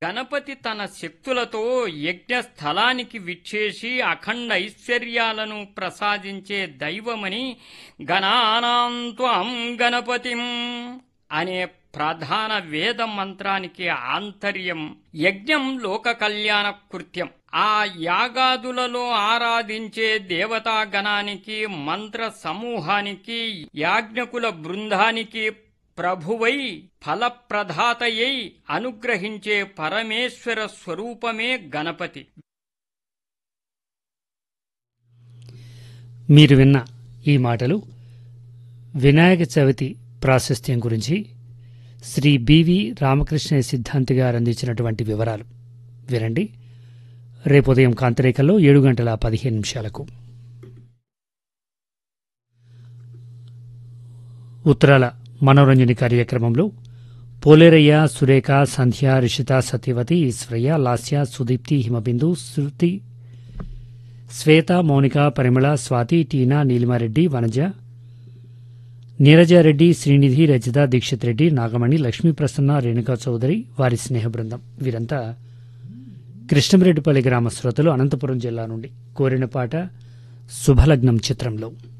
గణపతి తన శక్తులతో యజ్ఞ స్థలానికి విచ్చేసి అఖండ ఐశ్వర్యాలను ప్రసాదించే దైవమని గణానాంత్వం గణపతిం అనే ప్రధాన వేద మంత్రానికి ఆంతర్యం యజ్ఞం లోక కళ్యాణ కృత్యం ఆ యాగాదులలో ఆరాధించే దేవతా గణానికి మంత్ర సమూహానికి యాజ్ఞకుల బృందానికి ప్రభువై ఫలప్రదాతయై అనుగ్రహించే పరమేశ్వర స్వరూపమే గణపతి మీరు విన్న ఈ మాటలు వినాయక చవితి ప్రాశస్త్యం గురించి శ్రీ బివి రామకృష్ణ సిద్ధాంతి గారు అందించినటువంటి వివరాలు వినండి రేపు ఉదయం కాంతిరేఖల్లో ఏడు గంటల పదిహేను నిమిషాలకు ఉత్తరాల మనోరంజని కార్యక్రమంలో పోలేరయ్య సురేఖ సంధ్య రిషిత సత్యవతి ఈశ్వరయ్య లాస్య సుదీప్తి హిమబిందు శృతి శ్వేత మౌనిక పరిమళ స్వాతి టీనా నీలిమారెడ్డి వనజ నీరజారెడ్డి శ్రీనిధి రజిత దీక్షిత్ రెడ్డి నాగమణి లక్ష్మీ ప్రసన్న రేణుకా చౌదరి వారి స్నేహ బృందం వీరంతా కృష్ణమిరెడ్డిపల్లి గ్రామ శ్రోతలు అనంతపురం జిల్లా నుండి కోరిన పాట శుభలగ్నం చిత్రంలో